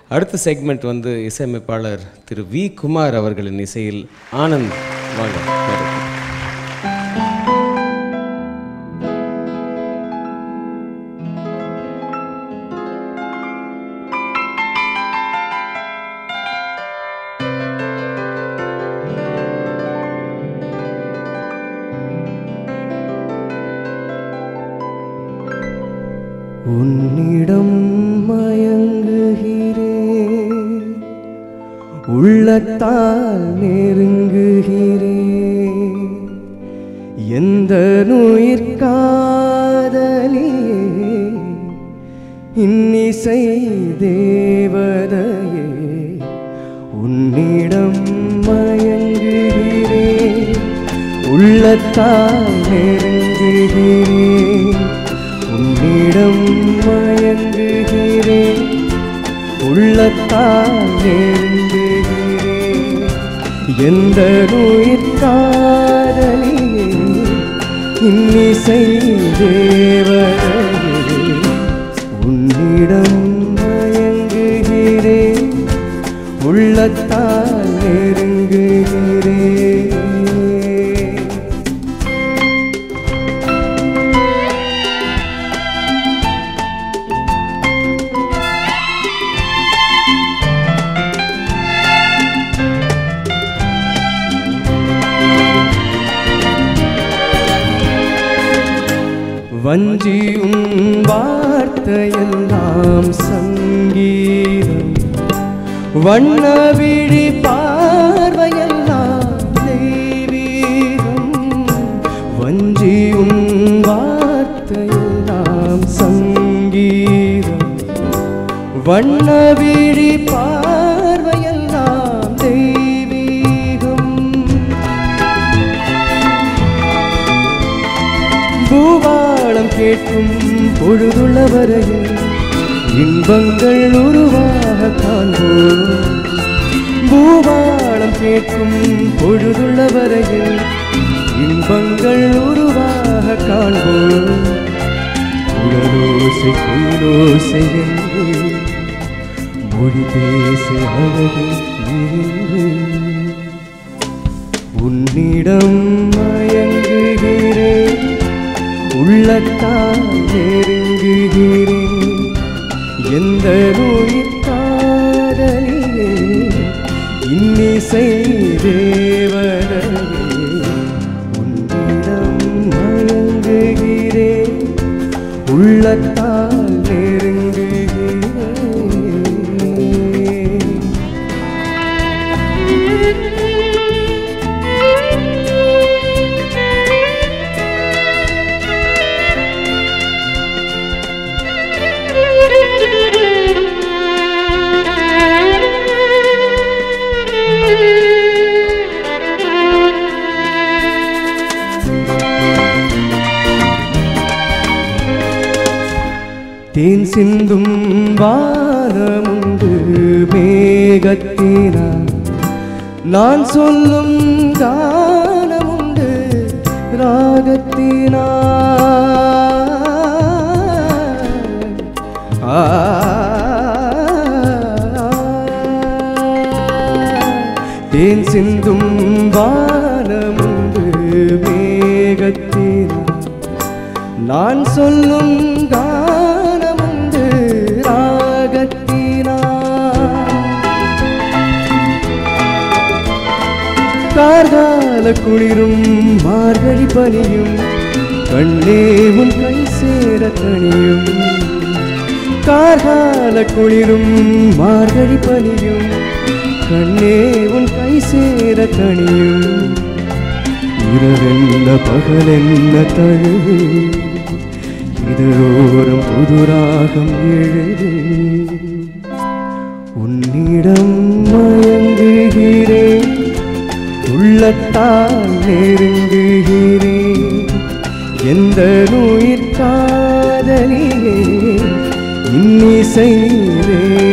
அடுத்த செக்மெண்ட் வந்து இசையமைப்பாளர் திரு வி குமார் அவர்களின் இசையில் ஆனந்த் வாங்க மேடைக்கு. உன்னிடம் மயங்குகிறேன் உள்ளத்தால் நெருங்குகிறேன் எந்த நுயிர் காதலியே இன்னிசை தேவதையே உன்னிடம் மயங்குகிறேன் உள்ளத்தால் நெருங்குகிறேன் உன்னிடம் மயங்குகிறேன் உள்ளத்தால் நெருங்குகிறேன் எந்த நுயிர் காதலியே இன்னிசை தேவதையே உன்னிடம் மயங்குகிறேன் உள்ளத்தால் நெருங்குகிறேன் வஞ்சியும் வார்த்தையெல்லாம் சங்கீதம் வண்ணவிழி பார்வையெல்லாம் தெய்வீகம் வஞ்சியும் வார்த்தையெல்லாம் சங்கீதம் வண்ணவிழி பார்வையெல்லாம் தெய்வீகம் பூவாளம் கேட்கும் பொழுதுள்ள வரையில் இன்பங்கள் உருவாக காண்போம் பூவாளம் கேட்கும் பொழுதுள்ள வரையில் இன்பங்கள் உருவாக காண்போம் உடலோசை குயிலோசை என்று மொழி பேச அழகு இருந்து உன்னிடம் மயங்குகிறேன் உள்ளத்தால் நெருங்குகிறேன் எந்த நோயிற் காதலிலே இன்னிசை தேவதையே உன்னிடம் மயங்குகிறேன் உள்ளத்தால் நெருங்குகிறேன் தேன் சிந்தும் வானமுண்டு மேகத்தினார் நான் சொல்லும் கானமுண்டு ராகத்தினார் ஆ தேன் சிந்தும் வானமுண்டு மேகத்தினார் நான் சொல்லும் கானமுண்டு ராகத்தினா கார்கால குளிரும் மார்கழி பனியும் கண்ணே உன் கை சேர தனியும் கார்கால குளிரும் மார்கழி பனியும் கண்ணே உன் கை சேர தனியும் இரவென்ன பகலென்ன தழுவு இதழோரம் புதுராகம் எழுது உன்னிடம் மயங்குகிறேன் உள்ளத்தால் நெருங்குகிறேன் எந்த நுயிர் காதலிலே இன்னிசை